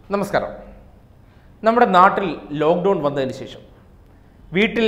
നമസ്കാരം നമ്മുടെ നാട്ടിൽ ലോക്ക്ഡൗൺ വന്നതിന് ശേഷം വീട്ടിൽ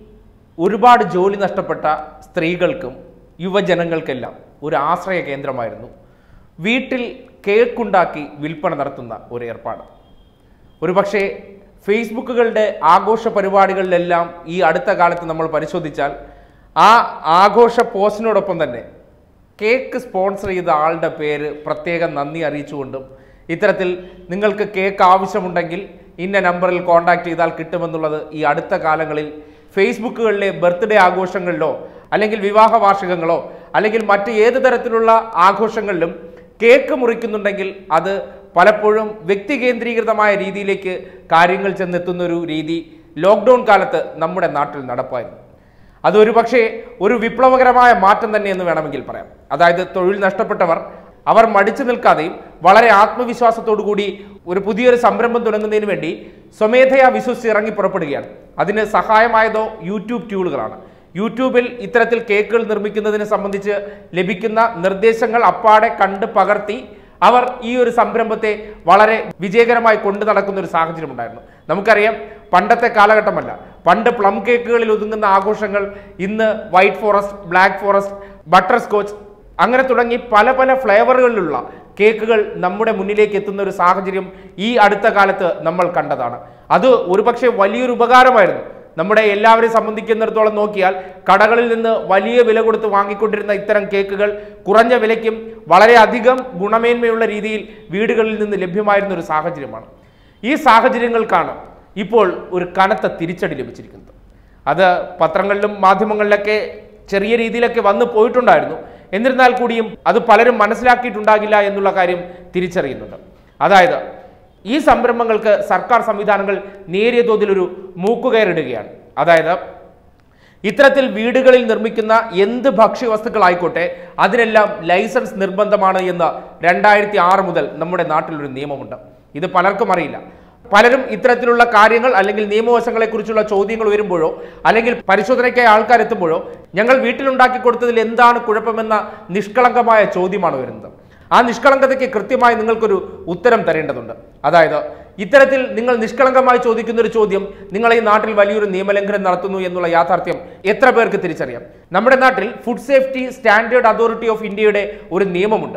ഒരുപാട് ജോലി നഷ്ടപ്പെട്ട സ്ത്രീകൾക്കും യുവജനങ്ങൾക്കെല്ലാം ഒരു ആശ്രയ കേന്ദ്രമായിരുന്നു വീട്ടിൽ കേക്കുണ്ടാക്കി വിൽപ്പന നടത്തുന്ന ഒരു ഏർപ്പാട് ഒരുപക്ഷെ ഫേസ്ബുക്കുകളുടെ ആഘോഷ പരിപാടികളിലെല്ലാം ഈ അടുത്ത കാലത്ത് നമ്മൾ പരിശോധിച്ചാൽ ആ ആഘോഷ പോസ്റ്റിനോടൊപ്പം തന്നെ കേക്ക് സ്പോൺസർ ചെയ്ത ആളുടെ പേര് പ്രത്യേകം നന്ദി അറിയിച്ചുകൊണ്ടും ഇത്തരത്തിൽ നിങ്ങൾക്ക് കേക്ക് ആവശ്യമുണ്ടെങ്കിൽ ഇന്ന നമ്പറിൽ കോൺടാക്ട് ചെയ്താൽ കിട്ടുമെന്നുള്ളത് ഈ അടുത്ത കാലങ്ങളിൽ ഫേസ്ബുക്കുകളിലെ ബർത്ത്ഡേ ആഘോഷങ്ങളിലോ അല്ലെങ്കിൽ വിവാഹ വാർഷികങ്ങളോ അല്ലെങ്കിൽ മറ്റ് ഏത് തരത്തിലുള്ള ആഘോഷങ്ങളിലും കേക്ക് മുറിക്കുന്നുണ്ടെങ്കിൽ അത് പലപ്പോഴും വ്യക്തി കേന്ദ്രീകൃതമായ രീതിയിലേക്ക് കാര്യങ്ങൾ ചെന്നെത്തുന്ന ഒരു രീതി ലോക്ക്ഡൗൺ കാലത്ത് നമ്മുടെ നാട്ടിൽ നടപ്പായിരുന്നു അത് ഒരു പക്ഷേ ഒരു വിപ്ലവകരമായ മാറ്റം തന്നെ എന്ന് വേണമെങ്കിൽ പറയാം അതായത് തൊഴിൽ നഷ്ടപ്പെട്ടവർ അവർ മടിച്ചു നിൽക്കാതെയും വളരെ ആത്മവിശ്വാസത്തോടു കൂടി ഒരു പുതിയൊരു സംരംഭം തുടങ്ങുന്നതിന് വേണ്ടി സ്വമേധയാ വിശ്വസിച്ച് ഇറങ്ങി പുറപ്പെടുകയാണ് അതിന് സഹായമായതോ യൂട്യൂബ് ടൂളുകളാണ് യൂട്യൂബിൽ ഇത്തരത്തിൽ കേക്കുകൾ നിർമ്മിക്കുന്നതിനെ സംബന്ധിച്ച് ലഭിക്കുന്ന നിർദ്ദേശങ്ങൾ അപ്പാടെ കണ്ട് പകർത്തി അവർ ഈ ഒരു സംരംഭത്തെ വളരെ വിജയകരമായി കൊണ്ടു നടക്കുന്ന ഒരു സാഹചര്യം ഉണ്ടായിരുന്നു നമുക്കറിയാം പണ്ടത്തെ കാലഘട്ടമല്ല പണ്ട് പ്ലം കേക്കുകളിൽ ഒതുങ്ങുന്ന ആഘോഷങ്ങൾ ഇന്ന് white forest black forest butterscotch അങ്ങനെ തുടങ്ങി പല പല ഫ്ലേവറുകളിലുള്ള കേക്കുകൾ നമ്മുടെ മുന്നിലേക്ക് എത്തുന്ന ഒരു സാഹചര്യം ഈ അടുത്ത കാലത്ത് നമ്മൾ കണ്ടതാണ് അത് ഒരുപക്ഷെ വലിയൊരു ഉപകാരമായിരുന്നു നമ്മുടെ എല്ലാവരെയും സംബന്ധിക്കുന്നിടത്തോളം നോക്കിയാൽ കടകളിൽ നിന്ന് വലിയ വില കൊടുത്ത് വാങ്ങിക്കൊണ്ടിരുന്ന ഇത്തരം കേക്കുകൾ കുറഞ്ഞ വിലയ്ക്കും വളരെയധികം ഗുണമേന്മയുള്ള രീതിയിൽ വീടുകളിൽ നിന്ന് ലഭ്യമായിരുന്ന ഒരു സാഹചര്യമാണ് ഈ സാഹചര്യങ്ങൾക്കാണ് ഇപ്പോൾ ഒരു കനത്ത തിരിച്ചടി ലഭിച്ചിരിക്കുന്നത് അത് പത്രങ്ങളിലും മാധ്യമങ്ങളിലൊക്കെ ചെറിയ രീതിയിലൊക്കെ വന്നു പോയിട്ടുണ്ടായിരുന്നു എന്നിരുന്നാൽ കൂടിയും അത് പലരും മനസ്സിലാക്കിയിട്ടുണ്ടാകില്ല എന്നുള്ള കാര്യം തിരിച്ചറിയുന്നുണ്ട് അതായത് ഈ സംരംഭങ്ങൾക്ക് സർക്കാർ സംവിധാനങ്ങൾ നേരിയ തോതിൽ ഒരു മൂക്കുകയറിടുകയാണ് അതായത് ഇത്തരത്തിൽ വീടുകളിൽ നിർമ്മിക്കുന്ന എന്ത് ഭക്ഷ്യവസ്തുക്കളായിക്കോട്ടെ അതിനെല്ലാം ലൈസൻസ് നിർബന്ധമാണ് എന്ന് രണ്ടായിരത്തി ആറ് മുതൽ നമ്മുടെ നാട്ടിലൊരു നിയമമുണ്ട് ഇത് പലർക്കും അറിയില്ല പലരും ഇത്തരത്തിലുള്ള കാര്യങ്ങൾ അല്ലെങ്കിൽ നിയമവശങ്ങളെക്കുറിച്ചുള്ള ചോദ്യങ്ങൾ ഉയരുമ്പോഴോ അല്ലെങ്കിൽ പരിശോധനയ്ക്കായി ആൾക്കാർ എത്തുമ്പോഴോ ഞങ്ങൾ വീട്ടിലുണ്ടാക്കി കൊടുത്തതിൽ എന്താണ് കുഴപ്പമെന്ന നിഷ്കളങ്കമായ ചോദ്യമാണ് വരുന്നത് ആ നിഷ്കളങ്കതയ്ക്ക് കൃത്യമായി നിങ്ങൾക്കൊരു ഉത്തരം തരേണ്ടതുണ്ട് അതായത് ഇത്തരത്തിൽ നിങ്ങൾ നിഷ്കളങ്കമായി ചോദിക്കുന്ന ഒരു ചോദ്യം നിങ്ങൾ ഈ നാട്ടിൽ വലിയൊരു നിയമലംഘനം നടത്തുന്നു എന്നുള്ള യാഥാർത്ഥ്യം എത്ര പേർക്ക് തിരിച്ചറിയാം നമ്മുടെ നാട്ടിൽ food safety standard authority of ഇന്ത്യയുടെ ഒരു നിയമമുണ്ട്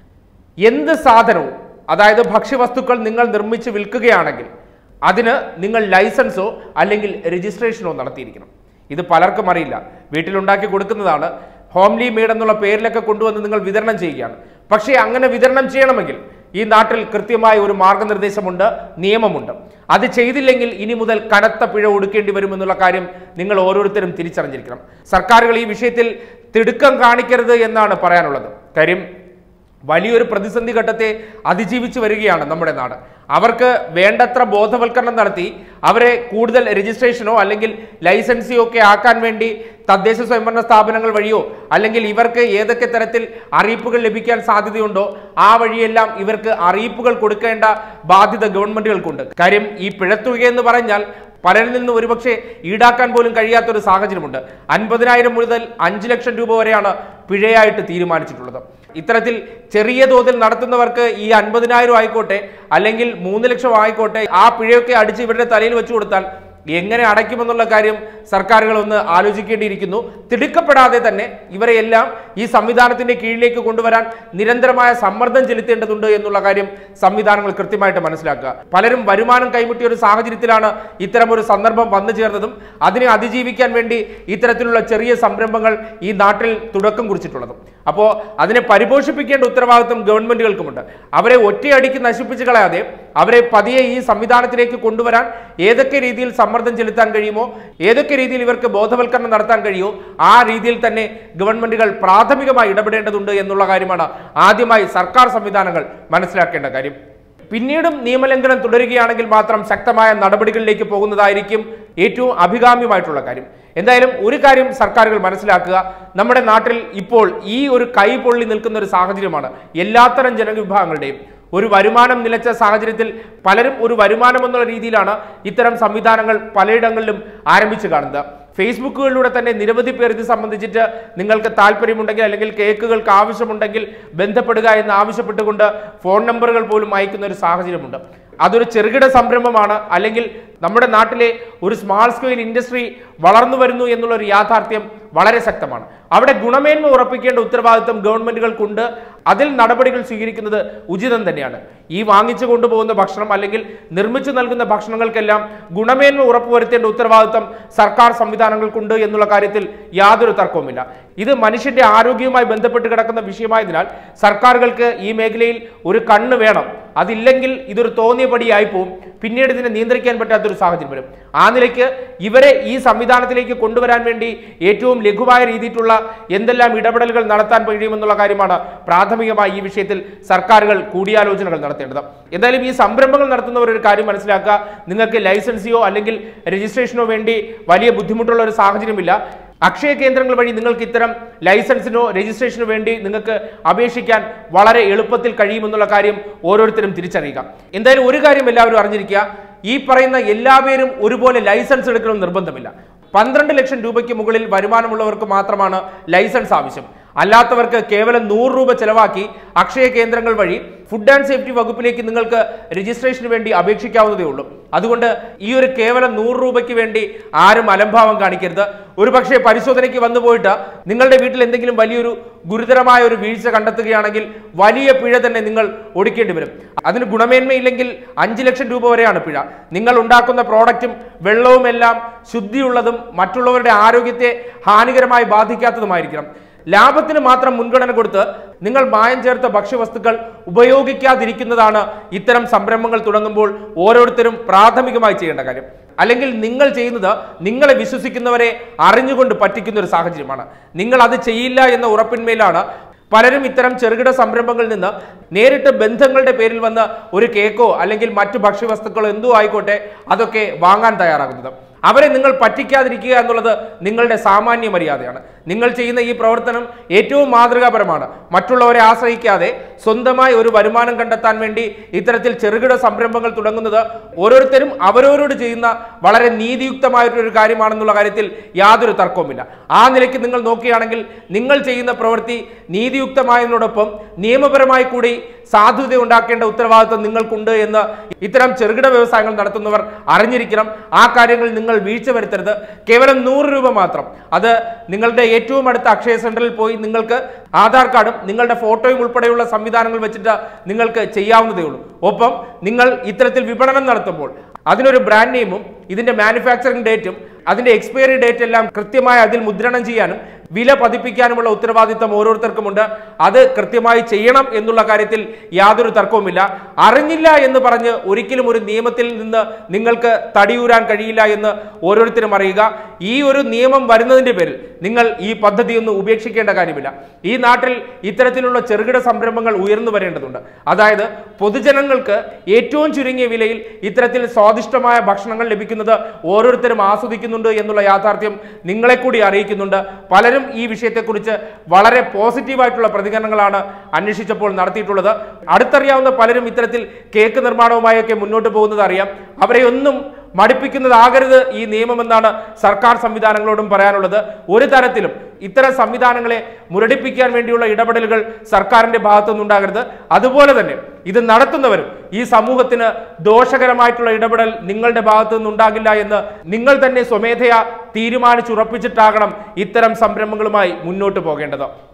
എന്ത് സാധനവും അതായത് ഭക്ഷ്യവസ്തുക്കൾ നിങ്ങൾ നിർമ്മിച്ച് വിൽക്കുകയാണെങ്കിൽ അതിന് നിങ്ങൾ ലൈസൻസോ അല്ലെങ്കിൽ രജിസ്ട്രേഷനോ നടത്തിയിരിക്കണം ഇത് പലർക്കും അറിയില്ല വീട്ടിലുണ്ടാക്കി കൊടുക്കുന്നതാണ് ഹോംലി മെയ്ഡ് എന്നുള്ള പേരിലൊക്കെ കൊണ്ടുവന്ന് നിങ്ങൾ വിതരണം ചെയ്യുകയാണ് പക്ഷേ അങ്ങനെ വിതരണം ചെയ്യണമെങ്കിൽ ഈ നാട്ടിൽ കൃത്യമായ ഒരു മാർഗനിർദ്ദേശമുണ്ട് നിയമമുണ്ട് അത് ചെയ്തില്ലെങ്കിൽ ഇനി മുതൽ കനത്ത പിഴ ഒടുക്കേണ്ടി വരുമെന്നുള്ള കാര്യം നിങ്ങൾ ഓരോരുത്തരും തിരിച്ചറിഞ്ഞിരിക്കണം സർക്കാരുകൾ ഈ വിഷയത്തിൽ തിടുക്കം കാണിക്കരുത് എന്നാണ് പറയാനുള്ളത് കാര്യം വലിയൊരു പ്രതിസന്ധി ഘട്ടത്തെ അതിജീവിച്ച് വരികയാണ് നമ്മുടെ നാട് അവർക്ക് വേണ്ടത്ര ബോധവൽക്കരണം നടത്തി അവരെ കൂടുതൽ രജിസ്ട്രേഷനോ അല്ലെങ്കിൽ ലൈസൻസിയോ ഒക്കെ ആക്കാൻ വേണ്ടി തദ്ദേശ സ്വയംഭരണ സ്ഥാപനങ്ങൾ വഴിയോ അല്ലെങ്കിൽ ഇവർക്ക് ഏതൊക്കെ തരത്തിൽ അറിയിപ്പുകൾ ലഭിക്കാൻ സാധ്യതയുണ്ടോ ആ വഴിയെല്ലാം ഇവർക്ക് അറിയിപ്പുകൾ കൊടുക്കേണ്ട ബാധ്യത ഗവൺമെന്റുകൾക്കുണ്ട് കാര്യം ഈ പിഴത്തുക എന്ന് പറഞ്ഞാൽ പലരിൽ നിന്ന് ഒരുപക്ഷെ ഈടാക്കാൻ പോലും കഴിയാത്ത ഒരു സാഹചര്യമുണ്ട് അൻപതിനായിരം മുതൽ അഞ്ച് ലക്ഷം രൂപ വരെയാണ് പിഴയായിട്ട് തീരുമാനിച്ചിട്ടുള്ളത് ഇത്തരത്തിൽ ചെറിയ തോതിൽ നടത്തുന്നവർക്ക് ഈ അൻപതിനായിരം ആയിക്കോട്ടെ അല്ലെങ്കിൽ മൂന്ന് ലക്ഷം ആയിക്കോട്ടെ ആ പിഴയൊക്കെ അടിച്ച് ഇവരുടെ തലയിൽ വെച്ചു കൊടുത്താൽ എങ്ങനെ അടയ്ക്കുമെന്നുള്ള കാര്യം സർക്കാരുകൾ ഒന്ന് ആലോചിക്കേണ്ടിയിരിക്കുന്നു തിടുക്കപ്പെടാതെ തന്നെ ഇവരെ എല്ലാം ഈ സംവിധാനത്തിന്റെ കീഴിലേക്ക് കൊണ്ടുവരാൻ നിരന്തരമായ സമ്മർദ്ദം ചെലുത്തേണ്ടതുണ്ട് എന്നുള്ള കാര്യം സംവിധാനങ്ങൾ കൃത്യമായിട്ട് മനസ്സിലാക്കുക പലരും വരുമാനം കൈമുട്ടിയ ഒരു സാഹചര്യത്തിലാണ് ഇത്തരം ഒരു സന്ദർഭം വന്നു ചേർന്നതും അതിനെ അതിജീവിക്കാൻ വേണ്ടി ഇത്തരത്തിലുള്ള ചെറിയ സംരംഭങ്ങൾ ഈ നാട്ടിൽ തുടക്കം കുറിച്ചിട്ടുള്ളതും അപ്പോൾ അതിനെ പരിപോഷിപ്പിക്കേണ്ട ഉത്തരവാദിത്വം ഗവൺമെന്റുകൾക്കുമുണ്ട് അവരെ ഒറ്റയടിക്ക് നശിപ്പിച്ച് കളയാതെ അവരെ പതിയെ ഈ സംവിധാനത്തിലേക്ക് കൊണ്ടുവരാൻ ഏതൊക്കെ രീതിയിൽ സമ്മർദ്ദം ചെലുത്താൻ കഴിയുമോ ഏതൊക്കെ രീതിയിൽ ഇവർക്ക് ബോധവൽക്കരണം നടത്താൻ കഴിയുമോ ആ രീതിയിൽ തന്നെ ഗവൺമെന്റുകൾ പ്രാഥമികമായി ഇടപെടേണ്ടതുണ്ട് എന്നുള്ള കാര്യമാണ് ആദ്യമായി സർക്കാർ സംവിധാനങ്ങൾ മനസ്സിലാക്കേണ്ട കാര്യം പിന്നീടും നിയമലംഘനം തുടരുകയാണെങ്കിൽ മാത്രം ശക്തമായ നടപടികളിലേക്ക് പോകുന്നതായിരിക്കും ഏറ്റവും അഭികാമ്യമായിട്ടുള്ള കാര്യം എന്തായാലും ഒരു കാര്യം സർക്കാരുകൾ മനസ്സിലാക്കുക നമ്മുടെ നാട്ടിൽ ഇപ്പോൾ ഈ ഒരു കൈ പൊള്ളി നിൽക്കുന്ന ഒരു സാഹചര്യമാണ് എല്ലാത്തരം ജനവിഭാഗങ്ങളുടെയും ഒരു വരുമാനം നിലച്ച സാഹചര്യത്തിൽ പലരും ഒരു വരുമാനം എന്നുള്ള രീതിയിലാണ് ഇത്തരം സംവിധാനങ്ങൾ പലയിടങ്ങളിലും ആരംഭിച്ചു കാണുന്നത് ഫേസ്ബുക്കുകളിലൂടെ തന്നെ നിരവധി പേർ ഇത് സംബന്ധിച്ചിട്ട് നിങ്ങൾക്ക് താല്പര്യമുണ്ടെങ്കിൽ അല്ലെങ്കിൽ കേക്കുകൾക്ക് ആവശ്യമുണ്ടെങ്കിൽ ബന്ധപ്പെടുക എന്ന് ആവശ്യപ്പെട്ടുകൊണ്ട് ഫോൺ നമ്പറുകൾ പോലും അയക്കുന്ന ഒരു സാഹചര്യമുണ്ട് അതൊരു ചെറുകിട സംരംഭമാണ് അല്ലെങ്കിൽ നമ്മുടെ നാട്ടിലെ ഒരു സ്മാൾ സ്കെയിൽ ഇൻഡസ്ട്രി വളർന്നു വരുന്നു എന്നുള്ള ഒരു യാഥാർത്ഥ്യം വളരെ ശക്തമാണ് അവിടെ ഗുണമേന്മ ഉറപ്പിക്കേണ്ട ഉത്തരവാദിത്വം ഗവൺമെന്റുകൾക്കുണ്ട് അതിൽ നടപടികൾ സ്വീകരിക്കുന്നത് ഉചിതം തന്നെയാണ് ഈ വാങ്ങിച്ചു കൊണ്ടുപോകുന്ന ഭക്ഷണം അല്ലെങ്കിൽ നിർമ്മിച്ചു നൽകുന്ന ഭക്ഷണങ്ങൾക്കെല്ലാം ഗുണമേന്മ ഉറപ്പുവരുത്തേണ്ട ഉത്തരവാദിത്വം സർക്കാർ സംവിധാനങ്ങൾക്കുണ്ട് എന്നുള്ള കാര്യത്തിൽ യാതൊരു തർക്കവുമില്ല ഇത് മനുഷ്യന്റെ ആരോഗ്യവുമായി ബന്ധപ്പെട്ട് കിടക്കുന്ന വിഷയമായതിനാൽ സർക്കാരുകൾക്ക് ഈ മേഖലയിൽ ഒരു കണ്ണ് വേണം അതില്ലെങ്കിൽ ഇതൊരു തോന്നിയ പടിയായി പോവും പിന്നീട് ഇതിനെ നിയന്ത്രിക്കാൻ പറ്റാത്തൊരു സാഹചര്യം വരും ആ നിലയ്ക്ക് ഇവരെ ഈ സംവിധാനത്തിലേക്ക് കൊണ്ടുവരാൻ വേണ്ടി ഏറ്റവും ലഘുവായ രീതിയിലുള്ള എന്തെല്ലാം ഇടപെടലുകൾ നടത്താൻ കഴിയുമെന്നുള്ള കാര്യമാണ് പ്രാഥമികമായി ഈ വിഷയത്തിൽ സർക്കാരുകൾ കൂടിയാലോചനകൾ നടത്തേണ്ടത് എന്തായാലും ഈ സംരംഭങ്ങൾ നടത്തുന്നവർ ഒരു കാര്യം മനസ്സിലാക്കുക നിങ്ങൾക്ക് ലൈസൻസിയോ അല്ലെങ്കിൽ രജിസ്ട്രേഷനോ വേണ്ടി വലിയ ബുദ്ധിമുട്ടുള്ള ഒരു സാഹചര്യമില്ല അക്ഷയ കേന്ദ്രങ്ങൾ വഴി നിങ്ങൾക്ക് ഇത്തരം ലൈസൻസിനോ രജിസ്ട്രേഷനോ വേണ്ടി നിങ്ങൾക്ക് അപേക്ഷിക്കാൻ വളരെ എളുപ്പത്തിൽ കഴിയുമെന്നുള്ള കാര്യം ഓരോരുത്തരും തിരിച്ചറിയുക എന്തായാലും ഒരു കാര്യം എല്ലാവരും അറിഞ്ഞിരിക്കുക ഈ പറയുന്ന എല്ലാവരും ഒരുപോലെ ലൈസൻസ് എടുക്കണമെന്ന് നിർബന്ധമില്ല പന്ത്രണ്ട് ലക്ഷം രൂപയ്ക്ക് മുകളിൽ വരുമാനമുള്ളവർക്ക് മാത്രമാണ് ലൈസൻസ് ആവശ്യം അല്ലാത്തവർക്ക് കേവലം നൂറ് രൂപ ചെലവാക്കി അക്ഷയ കേന്ദ്രങ്ങൾ വഴി ഫുഡ് ആൻഡ് സേഫ്റ്റി വകുപ്പിലേക്ക് നിങ്ങൾക്ക് രജിസ്ട്രേഷന് വേണ്ടി അപേക്ഷിക്കാവുന്നതേ ഉള്ളൂ അതുകൊണ്ട് ഈ ഒരു കേവലം നൂറ് രൂപയ്ക്ക് വേണ്ടി ആരും അലംഭാവം കാണിക്കരുത് ഒരു പക്ഷേ പരിശോധനയ്ക്ക് വന്നു പോയിട്ട് നിങ്ങളുടെ വീട്ടിൽ എന്തെങ്കിലും വലിയൊരു ഗുരുതരമായ ഒരു വീഴ്ച കണ്ടെത്തുകയാണെങ്കിൽ വലിയ പിഴ തന്നെ നിങ്ങൾ ഒടുക്കേണ്ടി വരും അതിന് ഗുണമേന്മയില്ലെങ്കിൽ അഞ്ച് ലക്ഷം രൂപ വരെയാണ് പിഴ നിങ്ങൾ ഉണ്ടാക്കുന്ന പ്രോഡക്റ്റും വെള്ളവും എല്ലാം ശുദ്ധിയുള്ളതും മറ്റുള്ളവരുടെ ആരോഗ്യത്തെ ഹാനികരമായി ബാധിക്കാത്തതുമായിരിക്കണം ലാഭത്തിന് മാത്രം മുൻഗണന കൊടുത്ത് നിങ്ങൾ മായം ചേർത്ത ഭക്ഷ്യവസ്തുക്കൾ ഉപയോഗിക്കാതിരിക്കുന്നതാണ് ഇത്തരം സംരംഭങ്ങൾ തുടങ്ങുമ്പോൾ ഓരോരുത്തരും പ്രാഥമികമായി ചെയ്യേണ്ട കാര്യം അല്ലെങ്കിൽ നിങ്ങൾ ചെയ്യുന്നത് നിങ്ങളെ വിശ്വസിക്കുന്നവരെ അറിഞ്ഞുകൊണ്ട് പറ്റിക്കുന്ന ഒരു സാഹചര്യമാണ് നിങ്ങൾ അത് ചെയ്യില്ല എന്ന ഉറപ്പിന്മേലാണ് പലരും ഇത്തരം ചെറുകിട സംരംഭങ്ങളിൽ നിന്ന് നേരിട്ട് ബന്ധങ്ങളുടെ പേരിൽ വന്ന് ഒരു കേക്കോ അല്ലെങ്കിൽ മറ്റു ഭക്ഷ്യവസ്തുക്കളോ എന്തോ ആയിക്കോട്ടെ അതൊക്കെ വാങ്ങാൻ തയ്യാറാകുന്നത് അവരെ നിങ്ങൾ പറ്റിക്കാതിരിക്കുക എന്നുള്ളത് നിങ്ങളുടെ സാമാന്യ മര്യാദയാണ് നിങ്ങൾ ചെയ്യുന്ന ഈ പ്രവർത്തനം ഏറ്റവും മാതൃകാപരമാണ് മറ്റുള്ളവരെ ആശ്രയിക്കാതെ സ്വന്തമായി ഒരു വരുമാനം കണ്ടെത്താൻ വേണ്ടി ഇത്തരത്തിൽ ചെറുകിട സംരംഭങ്ങൾ തുടങ്ങുന്നത് ഓരോരുത്തരും അവരവരോട് ചെയ്യുന്ന വളരെ നീതിയുക്തമായിട്ടൊരു കാര്യമാണെന്നുള്ള കാര്യത്തിൽ യാതൊരു തർക്കവുമില്ല ആ നിലയ്ക്ക് നിങ്ങൾ നോക്കുകയാണെങ്കിൽ നിങ്ങൾ ചെയ്യുന്ന പ്രവൃത്തി നീതിയുക്തമായതിനോടൊപ്പം നിയമപരമായി കൂടി സാധുത ഉണ്ടാക്കേണ്ട ഉത്തരവാദിത്വം നിങ്ങൾക്കുണ്ട് എന്ന് ഇത്തരം ചെറുകിട വ്യവസായങ്ങൾ നടത്തുന്നവർ അറിഞ്ഞിരിക്കണം ആ കാര്യങ്ങളിൽ നിങ്ങൾ വീഴ്ച വരുത്തരുത് കേവലം നൂറ് രൂപ മാത്രം അത് നിങ്ങളുടെ ഏറ്റവും അടുത്ത അക്ഷയ സെന്ററിൽ പോയി നിങ്ങൾക്ക് ആധാർ കാർഡും നിങ്ങളുടെ ഫോട്ടോയും ഉൾപ്പെടെയുള്ള സംവിധാനങ്ങൾ വെച്ചിട്ട് നിങ്ങൾക്ക് ചെയ്യാവുന്നതേ ഉള്ളൂ ഒപ്പം നിങ്ങൾ ഇത്തരത്തിൽ വിപണനം നടത്തുമ്പോൾ അതിനൊരു ബ്രാൻഡ് നെയിമും ഇതിന്റെ മാനുഫാക്ചറിംഗ് ഡേറ്റും അതിന്റെ എക്സ്പയറി ഡേറ്റ് എല്ലാം കൃത്യമായി അതിൽ മുദ്രണം ചെയ്യാനും വില പതിപ്പിക്കാനുമുള്ള ഉത്തരവാദിത്തം ഓരോരുത്തർക്കുമുണ്ട് അത് കൃത്യമായി ചെയ്യണം എന്നുള്ള കാര്യത്തിൽ യാതൊരു തർക്കവുമില്ല അറിഞ്ഞില്ല എന്ന് പറഞ്ഞ് ഒരിക്കലും ഒരു നിയമത്തിൽ നിന്ന് നിങ്ങൾക്ക് തടിയൂരാൻ കഴിയില്ല എന്ന് ഓരോരുത്തരും അറിയുക ഈ ഒരു നിയമം വരുന്നതിന്റെ പേരിൽ നിങ്ങൾ ഈ പദ്ധതി ഒന്നും ഉപേക്ഷിക്കേണ്ട കാര്യമില്ല ഈ നാട്ടിൽ ഇത്തരത്തിലുള്ള ചെറുകിട സംരംഭങ്ങൾ ഉയർന്നു വരേണ്ടതുണ്ട് അതായത് പൊതുജനങ്ങൾക്ക് ഏറ്റവും ചുരുങ്ങിയ വിലയിൽ ഇത്തരത്തിൽ സ്വാദിഷ്ടമായ ഭക്ഷണങ്ങൾ ലഭിക്കുന്നത് ഓരോരുത്തരും ആസ്വദിക്കുന്നുണ്ട് എന്നുള്ള യാഥാർത്ഥ്യം നിങ്ങളെ കൂടി അറിയിക്കുന്നുണ്ട് പലരും ഈ വിഷയത്തെക്കുറിച്ച് വളരെ പോസിറ്റീവായിട്ടുള്ള പ്രതികരണങ്ങളാണ് അന്വേഷിച്ചപ്പോൾ നടത്തിയിട്ടുള്ളത് അടുത്തറിയാവുന്ന പലരും ഇത്തരത്തിൽ കേക്ക് നിർമ്മാണവുമായൊക്കെ മുന്നോട്ട് പോകുന്നത് അറിയാം അവരെ ഒന്നും മടിപ്പിക്കുന്നതാകരുത് ഈ നിയമമെന്നാണ് സർക്കാർ സംവിധാനങ്ങളോടും പറയാനുള്ളത് ഒരു തരത്തിലും ഇത്തരം സംവിധാനങ്ങളെ മുരടിപ്പിക്കാൻ വേണ്ടിയുള്ള ഇടപെടലുകൾ സർക്കാരിന്റെ ഭാഗത്തുനിന്നുണ്ടാകരുത് അതുപോലെ തന്നെ ഇത് നടത്തുന്നവരും ഈ സമൂഹത്തിന് ദോഷകരമായിട്ടുള്ള ഇടപെടൽ നിങ്ങളുടെ ഭാഗത്തു നിന്നുണ്ടാകില്ല എന്ന് നിങ്ങൾ തന്നെ സ്വമേധയാ തീരുമാനിച്ചുറപ്പിച്ചിട്ടാകണം ഇത്തരം സംരംഭങ്ങളുമായി മുന്നോട്ട് പോകേണ്ടത്